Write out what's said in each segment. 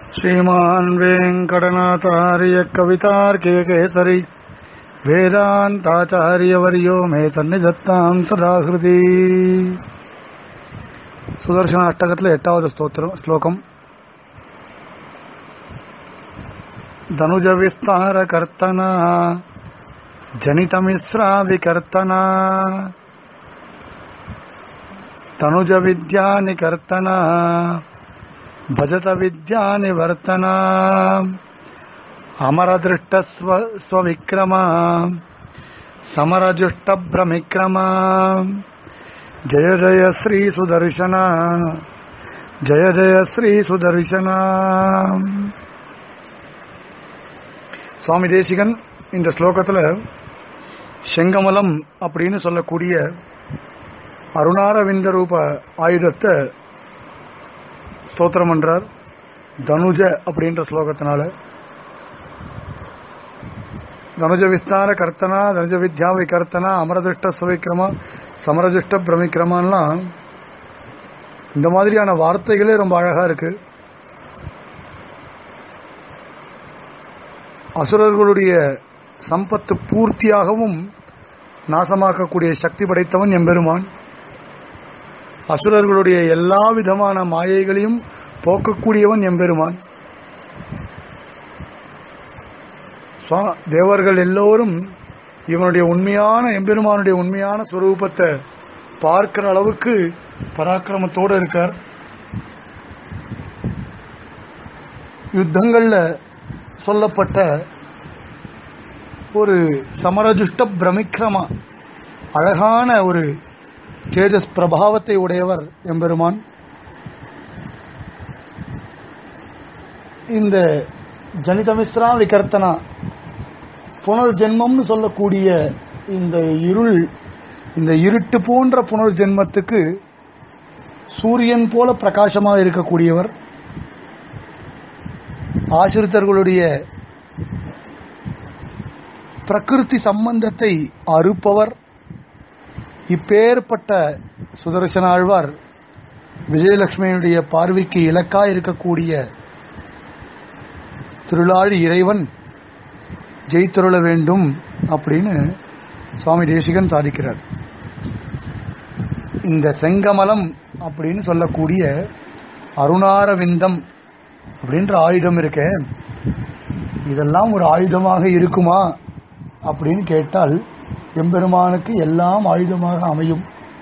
श्रीमान् वेङ्कटनाथार्य कवितार्किकेसरि वेदान्ताचार्यवर्यो मे सन्निधत्ताम् सदाहृति சுதர்சன அஷ்டகத்தில் எட்டாவது ஸ்தோத்திரம் ஸ்லோகம் தனுஜ விஸ்தார கர்த்தனா ஜனிதமிஸ்ரா விகர்த்தனா தனுஜ வித்யானி கர்த்தனா भजत विद्यानिवर्तना अमरदृष्टस्व स्वविक्रमा समरजुष्टभ्रमिक्रमा जय जय श्री सुदर्शना जय जय श्री சுதர்ஷனா சுவாமி தேசிகன் இந்த ஸ்லோகத்தில் செங்கமலம் அப்படின்னு சொல்லக்கூடிய அருணாரவிந்த ரூப ஆயுதத்தை ஸ்தோத்திரம் பண்றார் தனுஜ அப்படின்ற ஸ்லோகத்தினால தனுஜ விஸ்தார கர்த்தனா தனுஜ வித்யா விகர்த்தனா அமரதிஷ்ட சுவிக்ரமா சமரதிஷ்ட பிரமிக்ரமான்லாம் இந்த மாதிரியான வார்த்தைகளே ரொம்ப அழகா இருக்கு அசுரர்களுடைய சம்பத்து பூர்த்தியாகவும் நாசமாக்கக்கூடிய சக்தி படைத்தவன் எம்பெருமான் அசுரர்களுடைய எல்லா விதமான மாயைகளையும் போக்கக்கூடியவன் எம்பெருமான் தேவர்கள் எல்லோரும் இவனுடைய உண்மையான எம்பெருமானுடைய உண்மையான ஸ்வரூபத்தை பார்க்கிற அளவுக்கு பராக்கிரமத்தோடு இருக்கார் யுத்தங்கள்ல சொல்லப்பட்ட ஒரு சமரஜுஷ்ட பிரமிக்ரமா அழகான ஒரு தேஜஸ் பிரபாவத்தை உடையவர் எம்பெருமான் இந்த ஜனிதமிஸ்ரா விகர்த்தனா புனர்ஜென்மம்னு சொல்லக்கூடிய இந்த இருள் இந்த இருட்டு போன்ற புனர்ஜென்மத்துக்கு சூரியன் போல பிரகாசமாக இருக்கக்கூடியவர் ஆசிரித்தர்களுடைய பிரகிருதி சம்பந்தத்தை அறுப்பவர் இப்பேற்பட்ட சுதர்சன ஆழ்வார் விஜயலட்சுமியினுடைய பார்வைக்கு இலக்கா இருக்கக்கூடிய திருளாழி இறைவன் ஜெயித்தருள வேண்டும் அப்படின்னு சுவாமி தேசிகன் சாதிக்கிறார் இந்த செங்கமலம் அப்படின்னு சொல்லக்கூடிய அருணாரவிந்தம் அப்படின்ற ஆயுதம் இருக்க இதெல்லாம் ஒரு ஆயுதமாக இருக்குமா அப்படின்னு கேட்டால் எம்பெருமானுக்கு எல்லாம் ஆயுதமாக அமையும்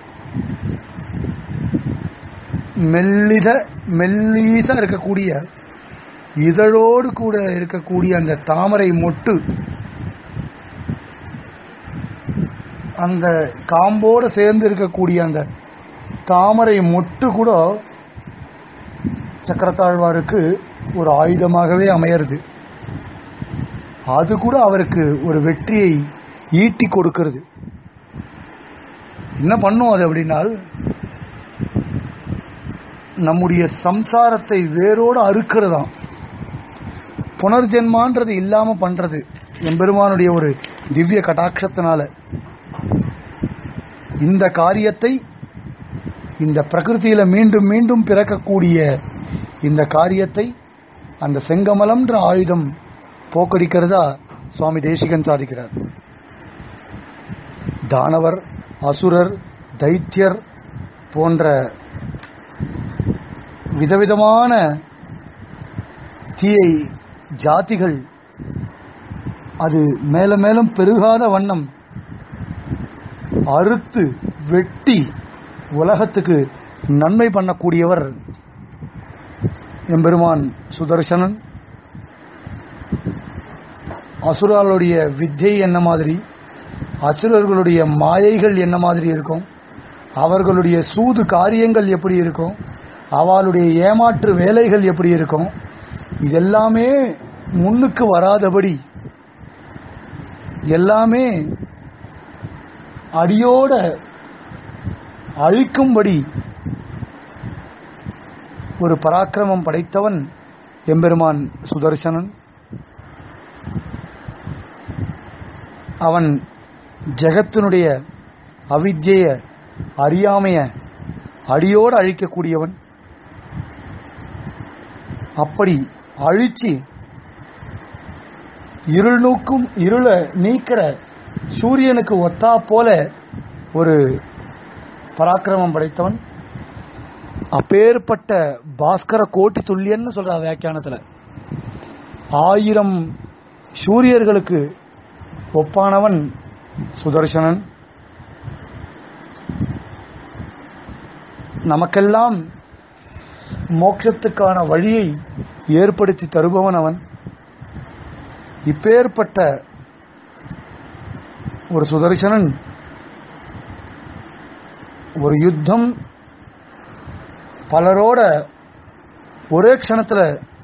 மெல்லித மெல்லீசா இருக்கக்கூடிய இதழோடு கூட இருக்கக்கூடிய அந்த தாமரை மொட்டு அந்த காம்போடு சேர்ந்து இருக்கக்கூடிய அந்த தாமரை மொட்டு கூட சக்கரத்தாழ்வாருக்கு ஒரு ஆயுதமாகவே அமையிறது அது கூட அவருக்கு ஒரு வெற்றியை ஈட்டி கொடுக்கிறது என்ன பண்ணும் அது அப்படின்னால் நம்முடைய சம்சாரத்தை வேரோடு அறுக்கிறதாம் புனர்ஜென்மான்றது இல்லாம பண்றது எம்பெருமானுடைய ஒரு திவ்ய கடாட்சத்தினால இந்த காரியத்தை இந்த பிரகிருதியில மீண்டும் மீண்டும் பிறக்கக்கூடிய இந்த காரியத்தை அந்த செங்கமலம்ன்ற ஆயுதம் போக்கடிக்கிறதா சுவாமி தேசிகன் சாதிக்கிறார் தானவர் அசுரர் தைத்தியர் போன்ற விதவிதமான தீயை ஜாதிகள் அது மேல மேலும் பெருகாத வண்ணம் அறுத்து வெட்டி உலகத்துக்கு நன்மை பண்ணக்கூடியவர் எம்பெருமான் சுதர்சனன் அசுராளுடைய வித்தை என்ன மாதிரி அசுரர்களுடைய மாயைகள் என்ன மாதிரி இருக்கும் அவர்களுடைய சூது காரியங்கள் எப்படி இருக்கும் அவளுடைய ஏமாற்று வேலைகள் எப்படி இருக்கும் இதெல்லாமே முன்னுக்கு வராதபடி எல்லாமே அடியோட அழிக்கும்படி ஒரு பராக்கிரமம் படைத்தவன் எம்பெருமான் சுதர்சனன் அவன் ஜெகத்தினுடைய அவித்ய அறியாமைய அடியோடு அழிக்கக்கூடியவன் அப்படி அழிச்சு இருள் நூக்கும் இருளை நீக்கிற சூரியனுக்கு ஒத்தா போல ஒரு பராக்கிரமம் படைத்தவன் அப்பேற்பட்ட பாஸ்கர கோட்டி துல்லியன்னு சொல்ற வியாக்கியானத்துல ஆயிரம் சூரியர்களுக்கு ஒப்பானவன் சுதர்சனன் நமக்கெல்லாம் மோட்சத்துக்கான வழியை ஏற்படுத்தி தருபவன் அவன் இப்பேற்பட்ட ஒரு சுதர்சனன் ஒரு யுத்தம் பலரோட ஒரே க்ஷணத்துல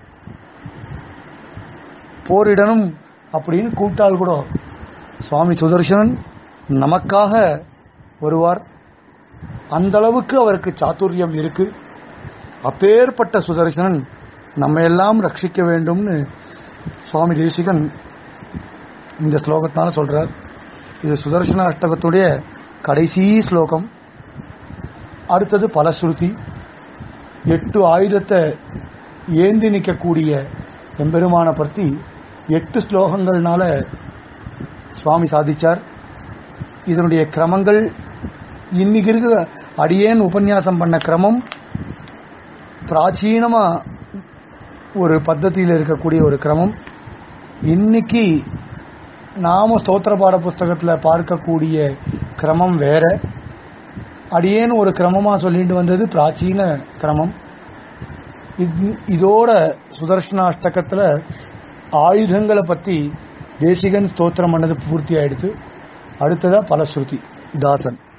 போரிடணும் அப்படின்னு கூட்டால் கூட சுவாமி சுதர்சனன் நமக்காக வருவார் அந்த அளவுக்கு அவருக்கு சாதுரியம் இருக்கு அப்பேற்பட்ட சுதர்சனன் நம்ம எல்லாம் ரட்சிக்க வேண்டும்னு சுவாமி தேசிகன் இந்த ஸ்லோகத்தால சொல்றார் இது சுதர்சன அஷ்டகத்துடைய கடைசி ஸ்லோகம் அடுத்தது பலஸ்ருதி எட்டு ஆயுதத்தை ஏந்தி நிற்கக்கூடிய எம்பெருமானை பற்றி எட்டு ஸ்லோகங்கள்னால சுவாமி சாதிச்சார் இதனுடைய கிரமங்கள் இன்னைக்கு இருக்க அடியேன் உபன்யாசம் பண்ண கிரமம் பிராச்சீனமா ஒரு பத்ததியில் இருக்கக்கூடிய ஒரு கிரமம் இன்னைக்கு நாம ஸ்தோத்திர பாட புஸ்தகத்தில் பார்க்கக்கூடிய கிரமம் வேற அடியேன்னு ஒரு கிரமமா சொல்லிட்டு வந்தது பிராச்சீன கிரமம் இது- இதோட சுதர்ஷனாஷ்டகத்தில் ஆயுதங்களை பற்றி தேசிகன் ஸ்தோத்திரம் பண்ணது பூர்த்தி ஆயிடுச்சு அடுத்ததா பலஸ்ருதி தாசன்